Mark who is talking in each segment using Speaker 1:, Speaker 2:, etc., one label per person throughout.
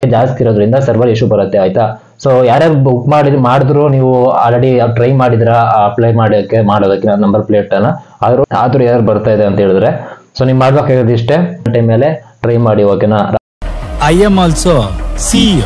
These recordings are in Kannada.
Speaker 1: ಜಾಸ್ತಿ ಇರೋದ್ರಿಂದ ಸರ್ವರ್ ಇಶ್ಯೂ ಬರುತ್ತೆ ಆಯ್ತಾ ಸೊ ಯಾರ್ಯಾರು ಬುಕ್ ಮಾಡಿ ಮಾಡಿದ್ರು ನೀವು ಆಲ್ರೆಡಿ ಟ್ರೈ ಮಾಡಿದ್ರ ಅಪ್ಲೈ ಮಾಡೋಕ್ಕೆ ಮಾಡೋದಕ್ಕೆ ನಂಬರ್ ಪ್ಲೇಟ್ ಅನ್ನ ಆದ್ರೂ ಆದ್ರೂ ಯಾರು ಬರ್ತಾ ಇದೆ ಅಂತ ಹೇಳಿದ್ರೆ ಸೊ ನೀವು ಮಾಡ್ಬೇಕಾಗಿರೋದು ಇಷ್ಟೇ ಟೈಮ್ ಮೇಲೆ ಟ್ರೈ ಮಾಡಿ ಓಕೆನಾ
Speaker 2: I am also CEO.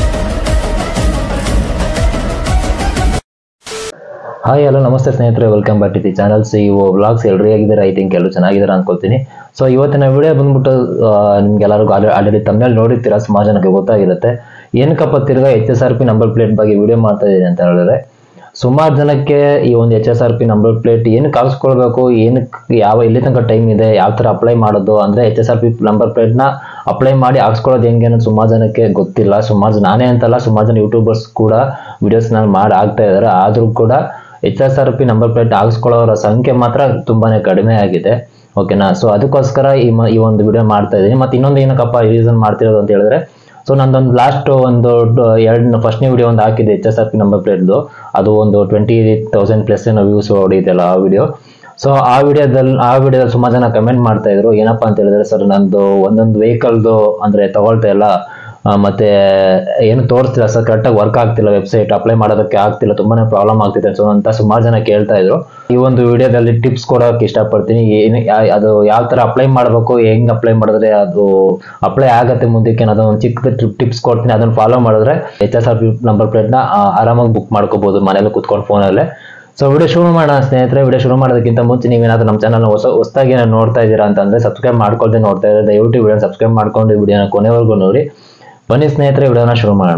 Speaker 1: Hi hello ನಮಸ್ತೆ ಸ್ನೇಹಿತರೆ welcome back to the channel Shivu vlogs ಎಲ್ಲರೂ ಹೇಗಿದ್ದಾರೆ ಐ ಥಿಂಕ್ ಎಲ್ಲರೂ ಚೆನ್ನಾಗಿದ್ದಾರೆ ಅನ್ಕೊಳ್ತೀನಿ ಸೊ ಇವತ್ತಿನ ವಿಡಿಯೋ ಬಂದ್ಬಿಟ್ಟು ನಿಮ್ಗೆಲ್ಲರಿಗೂ ಆಲ್ರೆಡಿ ತಮ್ಮಲ್ಲಿ ನೋಡಿರ್ತೀರ ಸುಮಾರು ಜನಕ್ಕೆ ಗೊತ್ತಾಗಿರುತ್ತೆ ಏನಕ್ಕಪ್ಪ ತಿರ್ಗಾ H S R P number plate ಬಗ್ಗೆ ವಿಡಿಯೋ ಮಾಡ್ತಾ ಇದ್ದೀನಿ ಅಂತ ಹೇಳಿದ್ರೆ ಸುಮಾರು ಜನಕ್ಕೆ ಈ ಒಂದು H S R P number plate ಏನಕ್ಕೆ ಹಾಕ್ಸ್ಕೊಳ್ಬೇಕು ಏನಕ್ಕೆ ಯಾವ ಎಲ್ಲಿ ತನಕ ಟೈಮ್ ಇದೆ ಯಾವ ಥರ ಅಪ್ಲೈ ಮಾಡೋದು ಅಂದರೆ H S R P number ಪ್ಲೇಟ್ನ ಅಪ್ಲೈ ಮಾಡಿ ಹಾಕ್ಸ್ಕೊಳ್ಳೋದು ಹೆಂಗೆ ಅನ್ನೋದು ಸುಮಾರು ಜನಕ್ಕೆ ಗೊತ್ತಿಲ್ಲ ಸುಮಾರು ಜನ ನಾನೇ ಅಂತಲ್ಲ ಸುಮಾರು ಜನ ಯೂಟ್ಯೂಬರ್ಸ್ ಕೂಡ ವಿಡಿಯೋಸ್ನ ಮಾಡಿ ಆಗ್ತಾ ಇದ್ದಾರೆ ಆದರೂ ಕೂಡ H S R P number plate ಹಾಕ್ಸ್ಕೊಳ್ಳೋರ ಸಂಖ್ಯೆ ಮಾತ್ರ ತುಂಬಾನೇ ಕಡಿಮೆ ಆಗಿದೆ ಓಕೆನಾ ಸೊ ಅದಕ್ಕೋಸ್ಕರ ಈ ಮ- ಈ ಒಂದು ವಿಡಿಯೋ ಮಾಡ್ತಾ ಇದ್ದೀನಿ ಮತ್ತೆ ಇನ್ನೊಂದು ಏನಕ್ಕಪ್ಪ ರೀಸನ್ ಮಾಡ್ತಿರೋದು ಅಂತ ಹೇಳಿದ್ರೆ ಸೊ ನಂದೊಂದು ಲಾಸ್ಟ್ ಒಂದು ಎರಡು ಫಸ್ಟ್ನೇ ವಿಡಿಯೋ ಒಂದು ಹಾಕಿದೆ H S R P number ಪ್ಲೇಟ್ದು ಅದು ಒಂದು ಟ್ವೆಂಟಿ ತೌಸಂಡ್ ಪ್ಲಸ್ ಏನೋ ವ್ಯೂಸ್ ಹೊಡಿದೆಯಲ್ಲ ಆ ವಿಡಿಯೋ ಸೊ ಆ ವಿಡಿಯೋದಲ್ಲಿ ಆ ವಿಡಿಯೋದಲ್ಲಿ ಸುಮಾರು ಜನ ಕಮೆಂಟ್ ಮಾಡ್ತಾ ಇದ್ರು ಏನಪ್ಪಾ ಅಂತ ಹೇಳಿದ್ರೆ ಸರ್ ನಂದು ಒಂದೊಂದು ವೆಹಿಕಲ್ದು ಅಂದ್ರೆ ತಗೊಳ್ತಾ ಇಲ್ಲ ಆ, ಮತ್ತೆ ಏನು ತೋರಿಸ್ತಿಲ್ಲ ಸರ್ ಕರೆಕ್ಟಾಗಿ ವರ್ಕ್ ಆಗ್ತಿಲ್ಲ ವೆಬ್ಸೈಟ್ ಅಪ್ಲೈ ಮಾಡೋದಕ್ಕೆ ಆಗ್ತಿಲ್ಲ ತುಂಬಾನೇ ಪ್ರಾಬ್ಲಮ್ ಆಗ್ತಿದೆ ಸೊ ಅಂತ ಸುಮಾರು ಜನ ಕೇಳ್ತಾ ಇದ್ರು ಈ ಒಂದು ವಿಡಿಯೋದಲ್ಲಿ ಟಿಪ್ಸ್ ಕೊಡೋಕೆ ಇಷ್ಟಪಡ್ತೀನಿ ಏನು ಯಾ- ಅದು ಯಾವ ತರ ಅಪ್ಲೈ ಮಾಡಬೇಕು ಹೆಂಗ್ ಅಪ್ಲೈ ಮಾಡಿದ್ರೆ ಅದು ಅಪ್ಲೈ ಆಗತ್ತೆ ಮುಂದಕ್ಕೆ ಅನ್ನೋದು ಒಂದು ಚಿಕ್ಕ ಟಿಪ್ಸ್ ಕೊಡ್ತೀನಿ ಅದನ್ನ ಫಾಲೋ ಮಾಡಿದ್ರೆ H S R P number ಪ್ಲೇಟ್ನ ಆರಾಮಾಗಿ ಬುಕ್ ಮಾಡ್ಕೋಬಹುದು ಮನೇಲಿ ಕುತ್ಕೊಂಡು ಫೋನಲ್ಲೇ ಸೊ ವಿಡಿಯೋ ಶುರು ಮಾಡೋಣ ಸ್ನೇಹಿತರೆ ವಿಡಿಯೋ ಶುರು ಮಾಡೋದಕ್ಕಿಂತ ಮುಂಚೆ ನೀವೇನಾದ್ರೂ ನಮ್ಮ ಚಾನಲ್ ಹೊಸ ಹೊಸದಾಗಿ ಏನಾದ್ರು ನೋಡ್ತಾ ಇದ್ದೀರಾ ಅಂತಂದ್ರೆ ಸಬ್ಸ್ಕ್ರೈಬ್ ಮಾಡ್ಕೊಳ್ದೆ ನೋಡ್ತಾ ಇದ್ದಾರೆ ದಯವಿಟ್ಟು ವಿಡಿಯೋ ಸಬ್ಸ್ಕ್ರೈಬ್ ಮಾಡ್ಕೊಂಡು ವಿಡಿಯೋನ ಕೊನೆವರೆಗೂ ನೋಡಿ ಬನ್ನಿ ಸ್ನೇಹಿತರೆ ವಿಡಿಯೋನ ಶುರು ಮಾಡೋಣ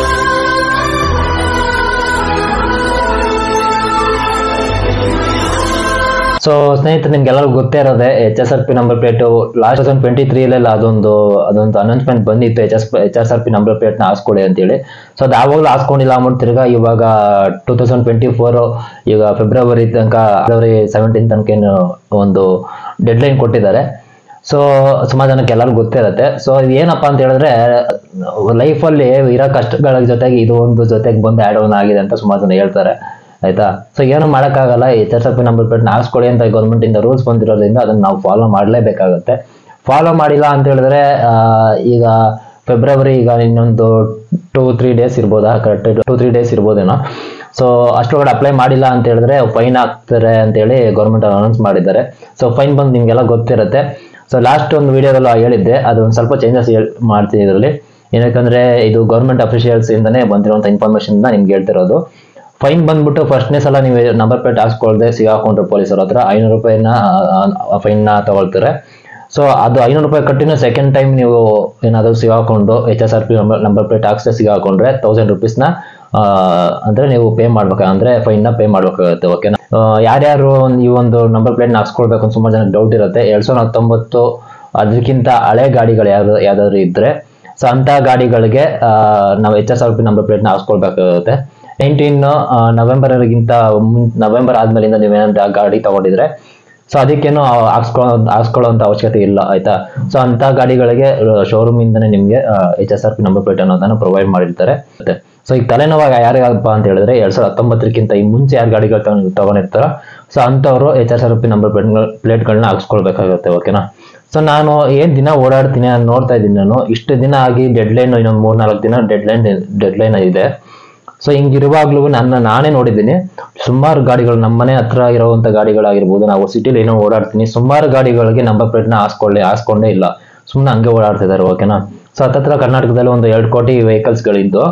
Speaker 1: ಸೊ ಸ್ನೇಹಿತರೆ ನಿಮ್ಗೆಲ್ಲರಿಗೂ ಗೊತ್ತೇ ಇರೋದೆ H S R P number plate last thousand twenty ತ್ರೀಲೆಲ್ಲ ಅದೊಂದು ಅದೊಂದು ಅನೌನ್ಸ್ಮೆಂಟ್ ಬಂದಿತ್ತು H S H S R P number ಪ್ಲೇಟ್ನ ಹಾಸ್ಕೊಳ್ಳಿ ಅಂತೇಳಿ ಸೊ ಅದು ಯಾವಾಗಲೂ ಹಾಸ್ಕೊಂಡಿಲ್ಲ ಅಂದ್ಬಿಟ್ಟು ತಿರ್ಗಾ ಇವಾಗ ಟೂ ತೌಸಂಡ್ ಟ್ವೆಂಟಿ ಫೋರ್ ಈಗ ಫೆಬ್ರವರಿ ತನಕ ಫೆಬ್ರವರಿ ಸೆವೆಂಟೀನ್ ತನಕ ಏನು ಒಂದು ಡೆಡ್ಲೈನ್ ಕೊಟ್ಟಿದ್ದಾರೆ ಸೊ ಸುಮಾರು ಜನಕ್ಕೆ ಎಲ್ಲರಿಗೂ ಗೊತ್ತಿರುತ್ತೆ ಸೊ ಏನಪ್ಪಾ ಅಂತ ಹೇಳಿದ್ರೆ ಲೈಫಲ್ಲಿ ಇರೋ ಕಷ್ಟಗಳ ಜೊತೆಗೆ ಇದು ಒಂದು ಜೊತೆಗೆ ಬಂದು ಆ್ಯಡ್ ಆನ್ ಆಗಿದೆ ಅಂತ ಸುಮಾರು ಜನ ಹೇಳ್ತಾರೆ ಆಯ್ತಾ ಸೊ ಏನು ಮಾಡೋಕ್ಕಾಗಲ್ಲ H S F number plate ಹಾಕ್ಸ್ಕೊಳ್ಳಿ ಅಂತ ಗೌರ್ಮೆಂಟ್ ಇಂದ ರೂಲ್ಸ್ ಬಂದಿರೋದ್ರಿಂದ ಅದನ್ನ ನಾವು ಫಾಲೋ ಮಾಡಲೇಬೇಕಾಗುತ್ತೆ ಫಾಲೋ ಮಾಡಿಲ್ಲ ಅಂತ ಹೇಳಿದ್ರೆ ಆ, ಈಗ ಫೆಬ್ರವರಿ ಈಗ ಇನ್ನೊಂದು ಟೂ ತ್ರೀ ಡೇಸ್ ಇರ್ಬೋದಾ ಕರೆಕ್ಟ್ ಟೂ ತ್ರೀ ಡೇಸ್ ಇರ್ಬೋದೇನೋ ಸೊ ಅಷ್ಟೊಳಗಡೆ ಅಪ್ಲೈ ಮಾಡಿಲ್ಲ ಅಂತ ಹೇಳಿದ್ರೆ ಫೈನ್ ಹಾಕ್ತಾರೆ ಅಂತೇಳಿ ಗೌರ್ಮೆಂಟ್ ಅನೌನ್ಸ್ ಮಾಡಿದ್ದಾರೆ ಸೊ ಫೈನ್ ಬಂದು ನಿಮಗೆಲ್ಲ ಗೊತ್ತಿರುತ್ತೆ ಸೊ ಲಾಸ್ಟ್ ಒಂದು ವಿಡಿಯೋದಲ್ಲೂ ಹೇಳಿದ್ದೆ ಅದು ಒಂದು ಸ್ವಲ್ಪ ಚೇಂಜಸ್ ಮಾಡ್ತೀನಿ ಇದರಲ್ಲಿ ಏನಕ್ಕಂದ್ರೆ ಇದು ಗೌರ್ಮೆಂಟ್ ಅಫಿಷಿಯಲ್ಸ್ ಇಂದನೇ ಬಂದಿರುವಂಥ ಇನ್ಫಾರ್ಮೇಶನ್ ನಿಮ್ಗೆ ಹೇಳ್ತಿರೋದು ಫೈನ್ ಬಂದ್ಬಿಟ್ಟು ಫಸ್ಟ್ನೇ ಸಲ ನೀವು ನಂಬರ್ ಪ್ಲೇಟ್ ಹಾಕ್ಸ್ಕೊಳ್ದೆ ಸಿಗಾಕೊಂಡ್ರು ಪೊಲೀಸರ ಹತ್ರ ಐನೂರು ರೂಪಾಯಿನ ಫೈನ್ನ ತಗೊಳ್ತಾರೆ ಸೊ ಅದು ಐನೂರು ರೂಪಾಯಿ ಕಟ್ಟಿನ ಸೆಕೆಂಡ್ ಟೈಮ್ ನೀವು ಏನಾದರೂ ಸಿಗಾಕೊಂಡು H S R P number number plate ಹಾಕ್ಸ್ದೆ ಸಿಗಾಕೊಂಡ್ರೆ ತೌಸಂಡ್ ರುಪೀಸ್ನ ಅಂದ್ರೆ ನೀವು ಪೇ ಮಾಡ್ಬೇಕು ಅಂದ್ರೆ ಫೈನ್ನ ಪೇ ಮಾಡ್ಬೇಕಾಗುತ್ತೆ ಓಕೆನಾ ಆ, ಯಾರ್ಯಾರು ಒಂದ್- ಈ ಒಂದು ನಂಬರ್ ಪ್ಲೇಟ್ನ ಹಾಕ್ಸ್ಕೊಳ್ಬೇಕು ಅಂತ ಸುಮಾರು ಜನಕ್ಕೆ ಡೌಟ್ ಇರುತ್ತೆ ಎರಡ್ ಸಾವಿರದ ಹತ್ತೊಂಬತ್ತು ಅದಕ್ಕಿಂತ ಹಳೆ ಗಾಡಿಗಳು ಯಾವ್ದು ಯಾವ್ದಾದ್ರು ಇದ್ರೆ ಸೊ ಅಂತ ಗಾಡಿಗಳಿಗೆ ಆ, ನಾವು H S R P number ಪ್ಲೇಟ್ನ ಹಾಕ್ಸ್ಕೊಳ್ಬೇಕಾಗುತ್ತೆ ನೈನ್ಟೀನ್ ನವೆಂಬರ್ಗಿಂತ ನವೆಂಬರ್ ಆದ್ಮೇಲಿಂದ ನೀವೇನಾದ್ರು ಆ ಗಾಡಿ ತಗೊಂಡಿದ್ರೆ ಸೊ ಅದಕ್ಕೇನು ಹಾಕ್ಸ್ಕೊಳ್ಳೋ ಹಾಕ್ಸ್ಕೊಳ್ಳೋಂಥ ಅವಶ್ಯಕತೆ ಇಲ್ಲ ಆಯ್ತಾ ಸೊ ಅಂತ ಗಾಡಿಗಳಿಗೆ ಶೋರೂಮ್ ಇಂದನೇ ನಿಮಗೆ H S R P number plate ಅನ್ನೋದನ್ನ ಪ್ರೊವೈಡ್ ಮಾಡಿರ್ತಾರೆ ಮತ್ತೆ ಸೊ ಈಗ ತಲೆನೋವಾಗ ಯಾರಿಗಪ್ಪ ಅಂತ ಹೇಳಿದ್ರೆ ಎರಡ್ ಸಾವಿರದ ಹತ್ತೊಂಬತ್ತರಕ್ಕಿಂತ ಈ ಮುಂಚೆ ಯಾರು ಗಾಡಿಗಳು ತಗೊಂಡ್- ತಗೊಂಡಿರ್ತಾರೋ ಸೊ ಅಂಥವ್ರು H S R P number plate ಪ್ಲೇಟ್ಗಳನ್ನ ಹಾಕ್ಸ್ಕೊಳ್ಬೇಕಾಗುತ್ತೆ ಓಕೆನಾ ಸೊ ನಾನು ಏನ್ ದಿನ ಓಡಾಡ್ತೀನಿ ನಾನು ನೋಡ್ತಾ ಇದ್ದೀನಿ ನಾನು ಇಷ್ಟು ದಿನ ಆಗಿ ಡೆಡ್ಲೈನ್ ಇನ್ನೊಂದು ಮೂರ್ ನಾಲ್ಕು ದಿನ ಡೆಡ್ಲೈನ್ ಡೆಡ್ಲೈನ್ ಇದೆ ಸೊ ಹಿಂಗಿರುವಾಗ್ಲೂ ನನ್ನ ನಾನೇ ನೋಡಿದ್ದೀನಿ ಸುಮಾರು ಗಾಡಿಗಳು ನಮ್ಮ ಮನೆ ಹತ್ರ ಇರುವಂತ ಗಾಡಿಗಳಾಗಿರ್ಬೋದು ನಾವು ಸಿಟಿಲಿ ಏನೋ ಓಡಾಡ್ತೀನಿ ಸುಮಾರು ಗಾಡಿಗಳಿಗೆ ನಂಬರ್ ಪ್ಲೇಟ್ನ ಹಾಸ್ಕೊಳ್ಳಿ ಹಾಸ್ಕೊಂಡೇ ಇಲ್ಲ ಸುಮ್ಮನೆ ಹಂಗೆ ಓಡಾಡ್ತಿದ್ದಾರೆ ಓಕೆನಾ ಸೊ ಹತ್ತತ್ರ ಕರ್ನಾಟಕದಲ್ಲಿ ಒಂದು ಎರಡು ಕೋಟಿ ವೆಹಿಕಲ್ಸ್ಗಳಿದ್ದು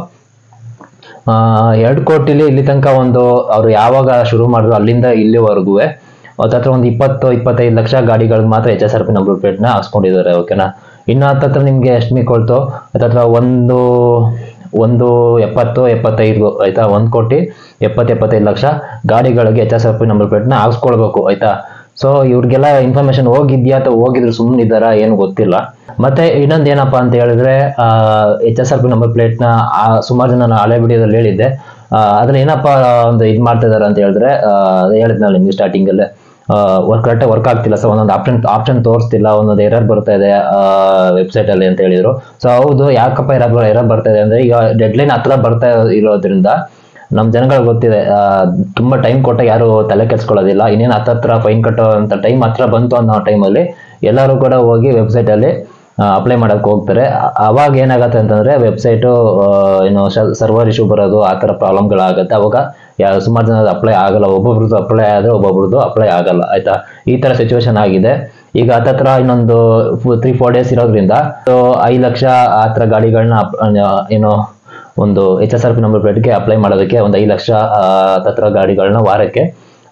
Speaker 1: ಆ, ಎರಡು ಕೋಟಿಲಿ ಇಲ್ಲಿ ತನಕ ಒಂದು ಅವ್ರು ಯಾವಾಗ ಶುರು ಮಾಡಿದ್ರು ಅಲ್ಲಿಂದ ಇಲ್ಲಿವರೆಗೂ ಹತ್ತತ್ರ ಒಂದು ಇಪ್ಪತ್ತು ಇಪ್ಪತ್ತೈದು ಲಕ್ಷ ಗಾಡಿಗಳಿಗೆ ಮಾತ್ರ H S R P number ಪ್ಲೇಟ್ನ ಹಾಕ್ಸ್ಕೊಂಡಿದ್ದಾರೆ ಓಕೆನಾ ಇನ್ನು ಹತ್ತತ್ರ ನಿಮ್ಗೆ ಎಷ್ಟು ಮಿಕೊಳ್ತು ಹತ್ತತ್ರ ಒಂದು ಒಂದು ಎಪ್ಪತ್ತು ಎಪ್ಪತ್ತೈದು ಆಯ್ತಾ ಒಂದು ಕೋಟಿ ಎಪ್ಪತ್ತು ಎಪ್ಪತ್ತೈದು ಲಕ್ಷ ಗಾಡಿಗಳಿಗೆ H S R P number ಪ್ಲೇಟ್ನ ಹಾಕ್ಸ್ಕೊಳ್ಬೇಕು ಆಯ್ತಾ ಸೊ ಇವ್ರಿಗೆಲ್ಲ ಇನ್ಫಾರ್ಮೇಶನ್ ಹೋಗಿದ್ಯಾ ಅಥವಾ ಹೋಗಿದ್ರು ಸುಮ್ಮನೆ ಇದ್ದಾರಾ ಏನು ಗೊತ್ತಿಲ್ಲ ಮತ್ತೆ ಇನ್ನೊಂದು ಏನಪ್ಪಾ ಅಂತ ಹೇಳಿದ್ರೆ H S R P number ಪ್ಲೇಟ್ನ ಸುಮಾರು ಜನ ನಾನು ಹಳೆ ವಿಡಿಯೋದಲ್ಲಿ ಹೇಳಿದ್ದೆ ಆ, ಅದ್ರಲ್ಲಿ ಏನಪ್ಪಾ ಒಂದು ಇದು ಮಾಡ್ತಾ ಇದಾರೆ ಅಂತ ಹೇಳಿದ್ರೆ ಆ, ಅದೇ ಹೇಳಿದ್ನಲ್ಲ ನಿಮ್ಗೆ ಸ್ಟಾರ್ಟಿಂಗ್ ಅಲ್ಲೇ ವರ್ಕ್ ಕರೆಕ್ಟಾಗಿ ವರ್ಕ್ ಆಗ್ತಿಲ್ಲ ಸೊ ಒಂದೊಂದು ಆಪ್ಷನ್ ಆಪ್ಷನ್ ತೋರಿಸ್ತಿಲ್ಲ ಒಂದೊಂದು ಎರರ್ ಬರ್ತಾ ಇದೆ ವೆಬ್ಸೈಟ್ ಅಲ್ಲಿ ಅಂತ ಹೇಳಿದ್ರು ಸೊ ಹೌದು ಯಾಕಪ್ಪ ಎರರ್ ಎರರ್ ಬರ್ತಾ ಇದೆ ಅಂದ್ರೆ ಈಗ ಡೆಡ್ಲೈನ್ ಹತ್ರ ಬರ್ತಾ ಇರೋದ್ರಿಂದ ನಮ್ಮ ಜನಗಳಿಗೆ ಗೊತ್ತಿದೆ ಆ, ತುಂಬಾ ಟೈಮ್ ಕೊಟ್ಟಾಗ ಯಾರು ತಲೆ ಕೆಡ್ಸ್ಕೊಳ್ಳೋದಿಲ್ಲ ಇನ್ನೇನು ಹತ್ತತ್ರ ಫೈನ್ ಕಟ್ಟೋ ಅಂತ ಟೈಮ್ ಹತ್ರ ಬಂತು ಅನ್ನೋ ಟೈಮಲ್ಲಿ ಎಲ್ಲರೂ ಕೂಡ ಹೋಗಿ ವೆಬ್ಸೈಟ್ ಅಲ್ಲಿ ಅಪ್ಲೈ ಮಾಡಕ್ ಹೋಗ್ತಾರೆ ಆ- ಅವಾಗ ಏನಾಗತ್ತೆ ಅಂತಂದ್ರೆ ವೆಬ್ಸೈಟು ಏನು ಸರ್ವರ್ ಇಶ್ಯೂ ಬರೋದು ಆ ಥರ ಪ್ರಾಬ್ಲಮ್ಗಳಾಗತ್ತೆ ಅವಾಗ ಯಾ- ಸುಮಾರು ಜನ ಅಪ್ಲೈ ಆಗಲ್ಲ ಒಬ್ಬೊಬ್ರದ್ದು ಅಪ್ಲೈ ಆದ್ರೆ ಒಬ್ಬೊಬ್ರದ್ದು ಅಪ್ಲೈ ಆಗಲ್ಲ ಆಯ್ತಾ ಈ ತರ ಸಿಚುವೇಶನ್ ಆಗಿದೆ ಈಗ ಹತ್ತತ್ರ ಇನ್ನೊಂದು ತ್ರೀ ಫೋರ್ ಡೇಸ್ ಇರೋದ್ರಿಂದ ಸೊ ಐದು ಲಕ್ಷ ಆ ಥರ ಗಾಡಿಗಳನ್ನ ಏನು ಒಂದು H S R P number ಪ್ಲೇಟ್ಗೆ ಅಪ್ಲೈ ಮಾಡೋದಕ್ಕೆ ಒಂದು ಐದು ಲಕ್ಷ ಆ, ಹತ್ತತ್ರ ಗಾಡಿಗಳನ್ನ ವಾರಕ್ಕೆ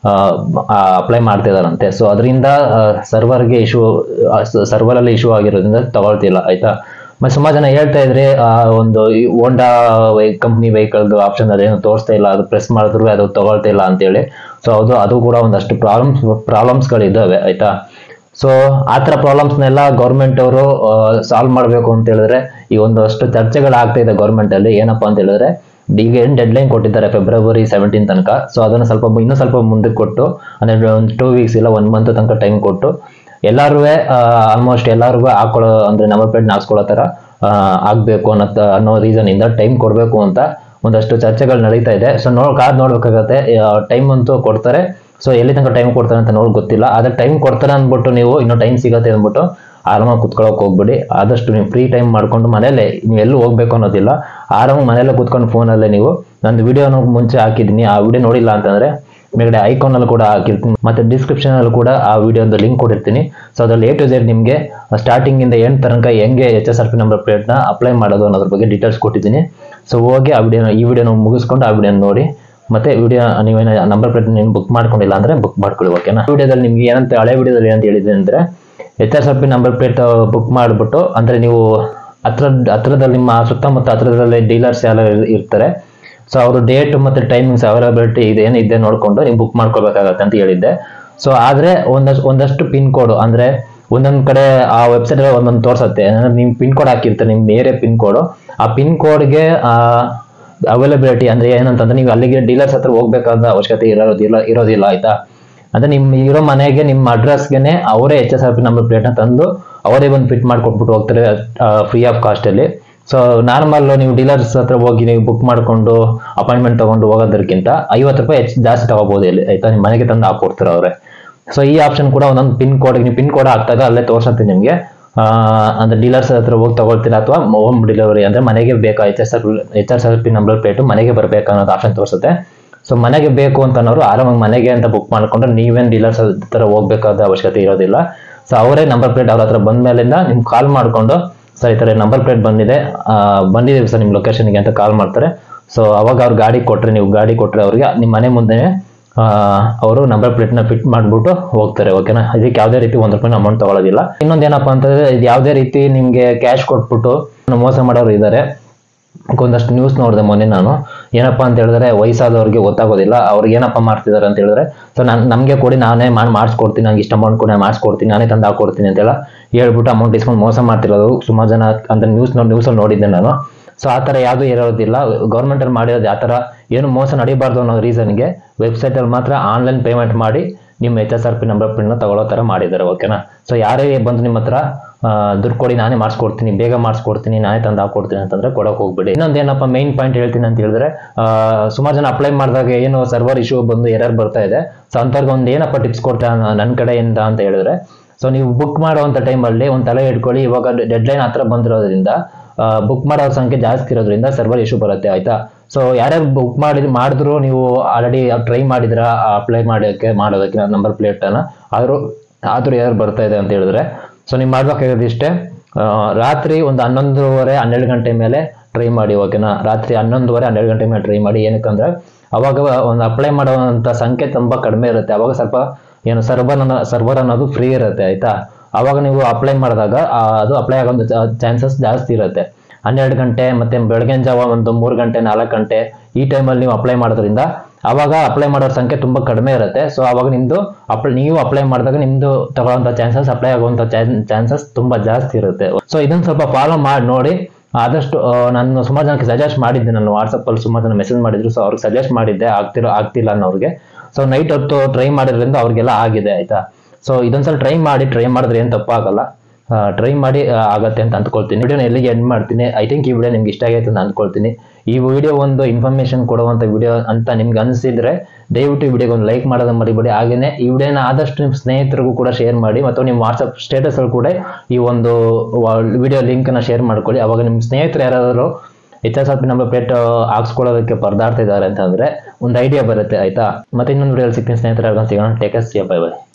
Speaker 1: ಅಪ್ಲೈ ಮಾಡ್ತಿದಾರಂತೆ ಸೊ ಅದರಿಂದ ಸರ್ವರ್ಗೆ ಇಶ್ಯೂ ಸರ್ವರಲ್ಲಿ ಇಶ್ಯೂ ಆಗಿರೋದ್ರಿಂದ ತಗೊಳ್ತಿಲ್ಲ ಆಯ್ತಾ ಮತ್ತೆ ಸುಮಾರು ಜನ ಹೇಳ್ತಾ ಇದ್ರೆ ಆ, ಒಂದು ಹೋಂಡಾ ಕಂಪ್ನಿ ವೆಹಿಕಲ್ದು ಆಪ್ಷನ್ ಅದೇನು ತೋರಿಸ್ತಾ ಇಲ್ಲ ಅದು ಪ್ರೆಸ್ ಮಾಡಿದ್ರು ಅದು ತಗೊಳ್ತಾ ಇಲ್ಲ ಅಂತೇಳಿ ಸೊ ಅದು ಅದು ಕೂಡ ಒಂದಷ್ಟು ಪ್ರಾಬ್ಲಮ್ಸ್ ಪ್ರಾಬ್ಲಮ್ಸ್ಗಳಿದ್ದಾವೆ ಆಯ್ತಾ ಸೊ ಆ ಥರ ಪ್ರಾಬ್ಲಮ್ಸ್ನೆಲ್ಲ ಗೌರ್ಮೆಂಟ್ ಅವರು ಸಾಲ್ವ್ ಮಾಡಬೇಕು ಅಂತ ಹೇಳಿದ್ರೆ ಈ ಒಂದಷ್ಟು ಚರ್ಚೆಗಳಾಗ್ತಾ ಇದೆ ಗೌರ್ಮೆಂಟ್ ಅಲ್ಲಿ ಏನಪ್ಪಾ ಅಂತ ಹೇಳಿದ್ರೆ ಈಗ ಏನು ಡೆಡ್ ಲೈನ್ ಕೊಟ್ಟಿದ್ದಾರೆ ಫೆಬ್ರವರಿ ಸೆವೆಂಟೀನ್ ತನಕ ಸೊ ಅದನ್ನು ಸ್ವಲ್ಪ ಮು- ಇನ್ನೂ ಸ್ವಲ್ಪ ಮುಂದಕ್ಕೆ ಕೊಟ್ಟು ಅಂದ್ರೆ ಒಂದು ಟೂ ವೀಕ್ಸ್ ಇಲ್ಲ ಒನ್ ಮಂತ್ ತನಕ ಟೈಮ್ ಕೊಟ್ಟು ಎಲ್ಲರೂ ಆಲ್ಮೋಸ್ಟ್ ಎಲ್ಲರಿಗೂ ಹಾಕೊಳ್ಳೋ ಅಂದ್ರೆ ನಂಬರ್ ಪ್ಲೇಟ್ ಹಾಕ್ಸ್ಕೊಳ್ಳೋ ಥರ ಆ, ಆಗ್ಬೇಕು ಅನ್ನೋ ತ- ಅನ್ನೋ ರೀಸನ್ ಇಂದ ಟೈಮ್ ಕೊಡಬೇಕು ಅಂತ ಒಂದಷ್ಟು ಚರ್ಚೆಗಳು ನಡೀತಾ ಇದೆ ಸೊ ನೋಡ್ ಕಾದ್ ನೋಡ್ಬೇಕಾಗತ್ತೆ ಟೈಮ್ ಅಂತೂ ಕೊಡ್ತಾರೆ ಸೊ ಎಲ್ಲಿ ತನಕ ಟೈಮ್ ಕೊಡ್ತಾರೆ ಅಂತ ನೋಡಿ ಗೊತ್ತಿಲ್ಲ ಆದ್ರೆ ಟೈಮ್ ಕೊಡ್ತಾರೆ ಅಂದ್ಬಿಟ್ಟು ನೀವು ಇನ್ನೂ ಟೈಮ್ ಸಿಗತ್ತೆ ಅಂದ್ಬಿಟ್ಟು ಆರಾಮಾಗಿ ಕುತ್ಕೊಳ್ಳೋಕೆ ಹೋಗ್ಬಿಡಿ ಆದಷ್ಟು ನೀವು ಫ್ರೀ ಟೈಮ್ ಮಾಡ್ಕೊಂಡು ಮನೇಲೆ ನೀವು ಎಲ್ಲೂ ಹೋಗ್ಬೇಕು ಅನ್ನೋದಿಲ್ಲ ಆರಾಮಾಗಿ ಮನೇಲೆ ಕುತ್ಕೊಂಡು ಫೋನಲ್ಲೇ ನೀವು ನಂದು ವಿಡಿಯೋನ ಮುಂಚೆ ಹಾಕಿದ್ದೀನಿ ಆ ವಿಡಿಯೋ ನೋಡಿಲ್ಲ ಅಂತಂದ್ರೆ ಮೇಲ್ಗಡೆ ಐಕಾನ್ ಅಲ್ಲಿ ಕೂಡ ಹಾಕಿರ್ತೀನಿ ಮತ್ತೆ ಡಿಸ್ಕ್ರಿಪ್ಷನ್ ಅಲ್ಲಿ ಕೂಡ ಆ ವಿಡಿಯೋದ ಲಿಂಕ್ ಕೊಟ್ಟಿರ್ತೀನಿ ಸೊ ಅದ್ರಲ್ಲಿ ಎ ಟು ಝೆಡ್ ನಿಮಗೆ ಸ್ಟಾರ್ಟಿಂಗ್ ಇಂದ ಎಂಡ್ ತನಕ ಹೆಂಗೆ H S R P number plate ನ ಅಪ್ಲೈ ಮಾಡೋದು ಅನ್ನೋದ್ರ ಬಗ್ಗೆ ಡೀಟೇಲ್ಸ್ ಕೊಟ್ಟಿದ್ದೀನಿ ಸೊ ಹೋಗಿ ಆ ವಿಡಿಯೋನ ಈ ವಿಡಿಯೋನ ಮುಗಿಸ್ಕೊಂಡು ಆ ವಿಡಿಯೋನ ನೋಡಿ ಮತ್ತೆ ವಿಡಿಯೋ ನೀವೇನ ನಂಬರ್ ಪ್ಲೇಟ್ ನೀವು ಬುಕ್ ಮಾಡ್ಕೊಂಡಿಲ್ಲ ಅಂದ್ರೆ ಬುಕ್ ಮಾಡ್ಕೊಳ್ಳಿ ಓಕೆನಾ ವಿಡಿಯೋದಲ್ಲಿ ನಿಮ್ಗೆ ಏನಂತ ಹಳೆ ವಿಡಿಯೋದಲ್ಲಿ ಏನಂತ ಹೇಳಿದೆ ಅಂದ್ರೆ H S R P number plate book ಮಾಡಿಬಿಟ್ಟು ಅಂದ್ರೆ ನೀವು ಹತ್ರ ಹತ್ರದಲ್ಲಿ ನಿಮ್ಮ ಸುತ್ತಮುತ್ತ ಹತ್ರದಲ್ಲಿ ಡೀಲರ್ಸ್ ಯಾರು ಇರ್ತಾರೆ ಸೊ ಅವರು ಡೇಟ್ ಮತ್ತೆ ಟೈಮಿಂಗ್ಸ್ ಅವೈಲಬಿಲಿಟಿ ಇದೆ ಏನಿದೆ ನೋಡ್ಕೊಂಡು ನೀವು ಬುಕ್ ಮಾಡ್ಕೋಬೇಕಾಗತ್ತೆ ಅಂತ ಹೇಳಿದ್ದೆ ಸೊ ಆದ್ರೆ ಒಂದಷ್ಟು ಒಂದಷ್ಟು ಪಿನ್ ಕೋಡ್ ಅಂದ್ರೆ ಒಂದೊಂದ್ ಕಡೆ ಆ ವೆಬ್ಸೈಟ್ ಒಂದೊಂದು ತೋರ್ಸತ್ತೆ ಅಂದ್ರೆ ನೀವು ಪಿನ್ ಕೋಡ್ ಹಾಕಿರ್ತಾರೆ ನಿಮ್ ಏರಿಯಾ ಪಿನ್ ಕೋಡ್ ಆ ಪಿನ್ ಕೋಡ್ಗೆ ಅವೈಲಬಿಲಿಟಿ ಅಂದ್ರೆ ಏನಂತಂದ್ರೆ ನೀವು ಅಲ್ಲಿಗೆ ಡೀಲರ್ಸ್ ಹತ್ರ ಹೋಗ್ಬೇಕಾದ ಅವಶ್ಯಕತೆ ಇರೋದಿಲ್ಲ ಇರೋದಿಲ್ಲ ಆಯ್ತಾ ಅಂದ್ರೆ ನಿಮ್ ಇರೋ ಮನೆಗೆ ನಿಮ್ಮ ಅಡ್ರೆಸ್ಗೆನೆ ಅವರೇ H S R P number ಪ್ಲೇಟ್ನ ತಂದು ಅವರೇ ಬಂದು ಫಿಟ್ ಮಾಡ್ಕೊಟ್ಬಿಟ್ಟು ಹೋಗ್ತಾರೆ ಫ್ರೀ ಆಫ್ ಕಾಸ್ಟ್ ಅಲ್ಲಿ ಸೊ ನಾರ್ಮಲ್ ನೀವು ಡೀಲರ್ಸ್ ಹತ್ರ ಹೋಗಿ ನೀವು ಬುಕ್ ಮಾಡ್ಕೊಂಡು ಅಪಾಯಿಂಟ್ಮೆಂಟ್ ತಗೊಂಡು ಹೋಗೋದಕ್ಕಿಂತ ಐವತ್ತು ರೂಪಾಯಿ ಹೆಚ್ಚು ಜಾಸ್ತಿ ತಗೋಬಹುದು ಇಲ್ಲಿ ಆಯ್ತಾ ನಿಮ್ಮ ಮನೆಗೆ ತಂದು ಹಾಕೊಡ್ತಾರೆ ಅವರೇ ಸೊ ಈ ಆಪ್ಷನ್ ಕೂಡ ಒಂದೊಂದು ಪಿನ್ ಕೋಡ್ ನೀವು ಪಿನ್ ಕೋಡ್ ಹಾಕ್ದಾಗ ಅಲ್ಲೇ ತೋರ್ಸತ್ತೆ ನಿಮಗೆ ಅಂದ್ರೆ ಡೀಲರ್ಸ್ ಹತ್ರ ಹೋಗಿ ತಗೊಳ್ತೀರಾ ಅಥವಾ ಹೋಮ್ ಡೆಲಿವರಿ ಅಂದ್ರೆ ಮನೆಗೆ ಬೇಕಾ H S R H S R P number plate ಮನೆಗೆ ಬರಬೇಕು ಅನ್ನೋದು ಆಪ್ಷನ್ ತೋರಿಸುತ್ತೆ ಸೊ ಮನೆಗೆ ಬೇಕು ಅಂತ ಅನ್ನೋರು ಆರಾಮಾಗಿ ಮನೆಗೆ ಅಂತ ಬುಕ್ ಮಾಡ್ಕೊಂಡ್ರೆ ನೀವೇನ್ ಡೀಲರ್ಸ್ ಹತ್ರ ಹೋಗ್ಬೇಕಾದ ಅವಶ್ಯಕತೆ ಇರೋದಿಲ್ಲ ಸೊ ಅವರೇ ನಂಬರ್ ಪ್ಲೇಟ್ ಅವ್ರ ಹತ್ರ ಬಂದ ಮೇಲಿಂದ ನಿಮ್ಗೆ ಕಾಲ್ ಮಾಡ್ಕೊಂಡು ಸರ್ ಈ ಥರ ನಂಬರ್ ಪ್ಲೇಟ್ ಬಂದಿದೆ ಆ, ಬಂದಿದೆ ಸರ್ ನಿಮ್ಮ ಲೊಕೇಶನ್ಗೆ ಅಂತ ಕಾಲ್ ಮಾಡ್ತಾರೆ ಸೊ ಅವಾಗ ಅವ್ರು ಗಾಡಿ ಕೊಟ್ರೆ ನೀವು ಗಾಡಿ ಕೊಟ್ರೆ ಅವ್ರಿಗೆ ನಿಮ್ಮ ಮನೆ ಮುಂದೆ ಅವರು ನಂಬರ್ ಪ್ಲೇಟ್ನ ಫಿಟ್ ಮಾಡ್ಬಿಟ್ಟು ಹೋಗ್ತಾರೆ ಓಕೆನಾ ಇದಕ್ಕೆ ಯಾವುದೇ ರೀತಿ ಒಂದು ರೂಪಾಯಿ ಅಮೌಂಟ್ ತಗೊಳ್ಳೋದಿಲ್ಲ ಇನ್ನೊಂದು ಏನಪ್ಪಾ ಅಂತಂದ್ರೆ ಇದು ಯಾವುದೇ ರೀತಿ ನಿಮಗೆ ಕ್ಯಾಶ್ ಕೊಟ್ಬಿಟ್ಟು ಮೋಸ ಮಾಡೋರು ಇದ್ದಾರೆ ಒಂದಷ್ಟು ನ್ಯೂಸ್ ನೋಡಿದೆ ಮೊನ್ನೆ ನಾನು ಏನಪ್ಪಾ ಅಂತ ಹೇಳಿದ್ರೆ ವಯಸ್ಸಾದವ್ರಿಗೆ ಗೊತ್ತಾಗೋದಿಲ್ಲ ಅವ್ರಿಗೆ ಏನಪ್ಪ ಮಾಡ್ತಿದ್ದಾರೆ ಅಂತ ಹೇಳಿದ್ರೆ ಸೊ ನಾನು ನಮಗೆ ಕೊಡಿ ನಾನೇ ಮಾಡಿ ಮಾಡಿಸ್ಕೊಡ್ತೀನಿ ನಂಗೆ ಇಷ್ಟ ಅಮೌಂಟ್ ಕೊಡಿ ನಾನು ಮಾಡಿಸ್ಕೊಡ್ತೀನಿ ನಾನೇ ತಂದು ಹಾಕೊಡ್ತೀನಿ ಅಂತೆಲ್ಲ ಹೇಳ್ಬಿಟ್ಟು ಅಮೌಂಟ್ ಇಸ್ಕೊಂಡು ಮೋಸ ಮಾಡ್ತಿರೋದು ಸುಮಾರು ಜನ ಅಂತ ನ್ಯೂಸ್ ನ್ಯೂಸಲ್ಲಿ ನೋಡಿದ್ದೆ ನಾನು ಸೊ ಆ ಥರ ಯಾವುದೂ ಇರೋದಿಲ್ಲ ಗೌರ್ಮೆಂಟ್ ಅಲ್ಲಿ ಮಾಡಿರೋದು ಆ ಥರ ಏನು ಮೋಸ ನಡೀಬಾರ್ದು ಅನ್ನೋ ರೀಸನ್ಗೆ ವೆಬ್ಸೈಟ್ ಅಲ್ಲಿ ಮಾತ್ರ ಆನ್ಲೈನ್ ಪೇಮೆಂಟ್ ಮಾಡಿ ನಿಮ್ಮ H S R P number pin ತಗೊಳ್ಳೋ ಥರ ಮಾಡಿದ್ದಾರೆ ಓಕೆನಾ ಸೊ ಯಾರೇ ಬಂದು ನಿಮ್ಮ ಹತ್ರ ಆ, ದುಡ್ಡು ಕೊಡಿ ನಾನೇ ಮಾಡಿಸ್ಕೊಡ್ತೀನಿ ಬೇಗ ಮಾಡಿಸ್ಕೊಡ್ತೀನಿ ನಾನೇ ತಂದು ಹಾಕೊಡ್ತೀನಿ ಅಂತಂದ್ರೆ ಕೊಡೋಕೆ ಹೋಗ್ಬಿಡಿ ಇನ್ನೊಂದು ಏನಪ್ಪ ಮೈನ್ ಪಾಯಿಂಟ್ ಹೇಳ್ತೀನಿ ಅಂತ ಹೇಳಿದ್ರೆ ಆ, ಸುಮಾರು ಜನ ಅಪ್ಲೈ ಮಾಡಿದಾಗ ಏನು ಸರ್ವರ್ ಇಶ್ಯೂ ಬಂದು ಎರರ್ ಬರ್ತಾ ಇದೆ ಸೊ ಅಂಥವ್ರಿಗೆ ಒಂದು ಏನಪ್ಪ ಟಿಪ್ಸ್ ಕೊಡ್ತಾ ನನ್ನ ಕಡೆಯಿಂದ ಅಂತ ಹೇಳಿದ್ರೆ ಸೊ ನೀವು ಬುಕ್ ಮಾಡುವಂಥ ಟೈಮಲ್ಲಿ ಒಂದು ತಲೆ ಇಟ್ಕೊಳ್ಳಿ ಇವಾಗ ಡೆಡ್ ಲೈನ್ ಹತ್ರ ಬಂದಿರೋದ್ರಿಂದ ಬುಕ್ ಮಾಡೋರ ಸಂಖ್ಯೆ ಜಾಸ್ತಿ ಇರೋದ್ರಿಂದ ಸರ್ವರ್ ಇಶ್ಯೂ ಬರುತ್ತೆ ಆಯ್ತಾ ಸೊ ಯಾರ್ಯಾರು ಬುಕ್ ಮಾಡಿ ಮಾಡಿದ್ರು ನೀವು ಆಲ್ರೆಡಿ ಟ್ರೈ ಮಾಡಿದ್ರ ಅಪ್ಲೈ ಮಾಡೋಕ್ಕೆ ಮಾಡೋದಕ್ಕೆ ನಂಬರ್ ಪ್ಲೇಟ್ ಅನ್ನ ಆದ್ರೂ ಆದ್ರೂ ಯಾರು ಬರ್ತಾ ಇದೆ ಅಂತ ಹೇಳಿದ್ರೆ ಸೊ ನೀವು ಮಾಡ್ಬೇಕಾಗಿರೋದು ಇಷ್ಟೇ ಆ, ರಾತ್ರಿ ಒಂದು ಹನ್ನೊಂದುವರೆ ಹನ್ನೆರಡು ಗಂಟೆ ಮೇಲೆ ಟ್ರೈ ಮಾಡಿ ಓಕೆನಾ ರಾತ್ರಿ ಹನ್ನೊಂದುವರೆ ಹನ್ನೆರಡು ಗಂಟೆ ಮೇಲೆ ಟ್ರೈ ಮಾಡಿ ಏನಕ್ಕಂದ್ರೆ ಅವಾಗ ಒಂದು ಅಪ್ಲೈ ಮಾಡುವಂತ ಸಂಖ್ಯೆ ತುಂಬಾ ಕಡಿಮೆ ಇರುತ್ತೆ ಅವಾಗ ಸ್ವಲ್ಪ ಏನು ಸರ್ವರ್ ಅನ್ನೋ ಸರ್ವರ್ ಅನ್ನೋದು ಫ್ರೀ ಇರುತ್ತೆ ಆಯ್ತಾ ಅವಾಗ ನೀವು ಅಪ್ಲೈ ಮಾಡಿದಾಗ ಆ, ಅದು ಅಪ್ಲೈ ಆಗೋ ಚಾನ್ಸಸ್ ಜಾಸ್ತಿ ಇರುತ್ತೆ ಹನ್ನೆರಡು ಗಂಟೆ ಮತ್ತೆ ಬೆಳಗಿನ ಜಾವ ಒಂದು ಮೂರು ಗಂಟೆ ನಾಲ್ಕು ಗಂಟೆ ಈ ಟೈಮಲ್ಲಿ ನೀವು ಅಪ್ಲೈ ಮಾಡೋದ್ರಿಂದ ಅವಾಗ ಅಪ್ಲೈ ಮಾಡೋರ ಸಂಖ್ಯೆ ತುಂಬಾ ಕಡಿಮೆ ಇರುತ್ತೆ ಸೊ ಅವಾಗ ನಿಮ್ದು ಅಪ್ಲೈ ನೀವು ಅಪ್ಲೈ ಮಾಡಿದಾಗ ನಿಮ್ದು ತಗೊಳ್ಳೋಂಥ ಚಾನ್ಸಸ್ ಅಪ್ಲೈ ಆಗುವಂಥ ಚಾನ್ಸಸ್ ತುಂಬಾ ಜಾಸ್ತಿ ಇರುತ್ತೆ ಸೊ ಇದನ್ನ ಸ್ವಲ್ಪ ಫಾಲೋ ಮಾಡಿ ನೋಡಿ ಆದಷ್ಟು ಆ, ನಾನು ಸುಮಾರು ಜನಕ್ಕೆ ಸಜೆಸ್ಟ್ ಮಾಡಿದ್ದೆ ನಾನು ವಾಟ್ಸಪ್ ಅಲ್ಲಿ ಸುಮಾರು ಜನ ಮೆಸೇಜ್ ಮಾಡಿದ್ರು ಸೊ ಅವ್ರಿಗೆ ಸಜೆಸ್ಟ್ ಮಾಡಿದ್ದೆ ಆಗ್ತಿರೋ ಆಗ್ತಿಲ್ಲ ಅನ್ನೋರಿಗೆ ಸೊ ನೈಟ್ ಹೊತ್ತು ಟ್ರೈ ಮಾಡಿದ್ರಿಂದ ಅವ್ರಿಗೆಲ್ಲ ಆಗಿದೆ ಆಯ್ತಾ ಸೊ ಇದೊಂದ್ಸಲ ಟ್ರೈ ಮಾಡಿ ಟ್ರೈ ಮಾಡಿದ್ರೆ ಏನು ತಪ್ಪಾಗಲ್ಲ ಟ್ರೈ ಮಾಡಿ ಆ, ಆಗತ್ತೆ ಅಂತ ಅಂದ್ಕೊಳ್ತೀನಿ ವಿಡಿಯೋನ ಎಲ್ಲಿಗೆ ಎಂಡ್ ಮಾಡ್ತೀನಿ ಐ ಥಿಂಕ್ ಈ ವಿಡಿಯೋ ನಿಮ್ಗೆ ಇಷ್ಟ ಆಗೈತೆ ಅಂತ ಅಂದ್ಕೊಳ್ತೀನಿ ಈ ವಿಡಿಯೋ ಒಂದು ಇನ್ಫಾರ್ಮೇಶನ್ ಕೊಡುವಂಥ ವಿಡಿಯೋ ಅಂತ ನಿಮ್ಗೆ ಅನಿಸಿದ್ರೆ ದಯವಿಟ್ಟು ಈ ವಿಡಿಯೋಗೆ ಒಂದು ಲೈಕ್ ಮಾಡೋದನ್ನ ಮರಿಬೇಡಿ ಹಾಗೆಯೇ ಈ ವಿಡಿಯೋನ ಆದಷ್ಟು ನಿಮ್ಮ ಸ್ನೇಹಿತರಿಗೂ ಕೂಡ ಶೇರ್ ಮಾಡಿ ಮತ್ತು ನಿಮ್ಮ ವಾಟ್ಸಪ್ ಸ್ಟೇಟಸಲ್ಲಿ ಕೂಡ ಈ ಒಂದು ವಿಡಿಯೋ ಲಿಂಕನ್ನು ಶೇರ್ ಮಾಡ್ಕೊಳ್ಳಿ ಅವಾಗ ನಿಮ್ಮ ಸ್ನೇಹಿತರು ಯಾರಾದರೂ H S R P number plate ಹಾಕ್ಸ್ಕೊಳ್ಳೋದಕ್ಕೆ ಪರದಾಡ್ತಾ ಇದ್ದಾರೆ ಅಂತಂದ್ರೆ ಒಂದು ಐಡಿಯಾ ಬರುತ್ತೆ ಆಯ್ತಾ ಮತ್ತೆ ಇನ್ನೊಂದು ವಿಡಿಯೋ ಸಿಗ್ತೀನಿ ಸ್ನೇಹಿತರೆ ಸಿಗೋಣ ಟೇಕಸ್ ಬೈ ಬೈ